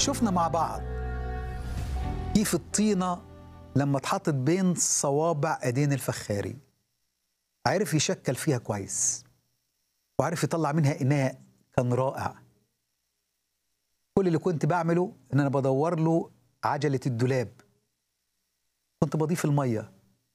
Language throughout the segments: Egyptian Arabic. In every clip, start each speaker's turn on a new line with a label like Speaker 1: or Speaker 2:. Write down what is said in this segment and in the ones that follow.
Speaker 1: شفنا مع بعض كيف الطينة لما اتحطت بين صوابع ايدين الفخاري عرف يشكل فيها كويس وعرف يطلع منها اناء كان رائع كل اللي كنت بعمله ان انا بدور له عجله الدولاب كنت بضيف الميه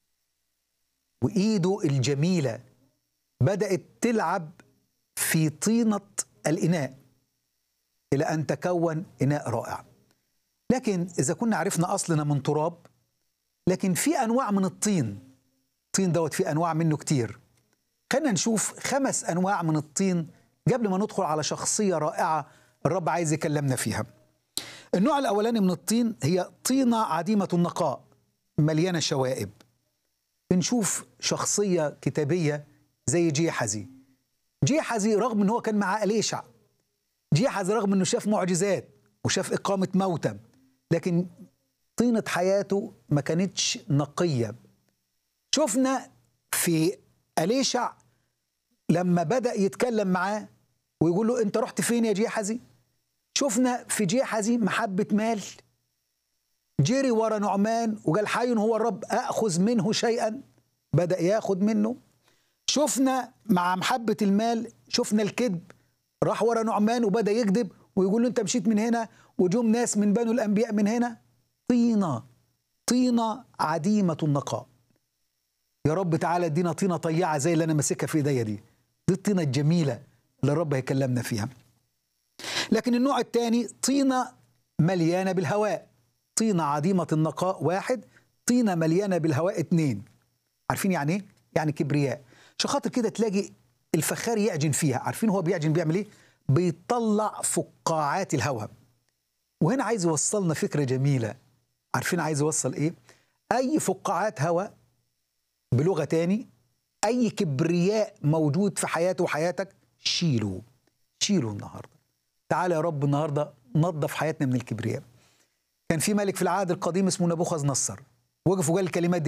Speaker 1: وايده الجميله بدات تلعب في طينه الاناء الى ان تكون اناء رائع لكن اذا كنا عرفنا اصلنا من تراب لكن في انواع من الطين الطين دوت في انواع منه كتير خلينا نشوف خمس انواع من الطين قبل ما ندخل على شخصيه رائعه الرب عايز يكلمنا فيها النوع الاولاني من الطين هي طينه عديمه النقاء مليانه شوائب بنشوف شخصيه كتابيه زي جيحزي جيحزي رغم ان هو كان معاه اليشع جيحزي رغم انه شاف معجزات وشاف اقامه موتى لكن طينه حياته ما كانتش نقيه شفنا في اليشع لما بدا يتكلم معاه ويقول له انت رحت فين يا جيحزي شفنا في جيحزي محبه مال جري ورا نعمان وقال حي هو الرب اخذ منه شيئا بدا ياخذ منه شفنا مع محبه المال شفنا الكذب راح ورا نعمان وبدا يكذب ويقول له انت مشيت من هنا وجم ناس من بنو الانبياء من هنا طينه طينه عديمه النقاء يا رب تعالى ادينا طينه طيعه زي اللي انا ماسكها في ايديا دي دي الطينه الجميله اللي الرب هيكلمنا فيها لكن النوع الثاني طينه مليانه بالهواء طينه عديمه النقاء واحد طينه مليانه بالهواء اثنين عارفين يعني ايه يعني كبرياء عشان خاطر كده تلاقي الفخار يعجن فيها عارفين هو بيعجن بيعمل ايه بيطلع فقاعات الهواء وهنا عايز يوصلنا فكره جميله عارفين عايز يوصل ايه اي فقاعات هواء بلغه تاني اي كبرياء موجود في حياته وحياتك شيله شيله النهارده تعالى يا رب النهارده نظف حياتنا من الكبرياء كان في ملك في العهد القديم اسمه نبوخذ نصر وقف وقال الكلمات دي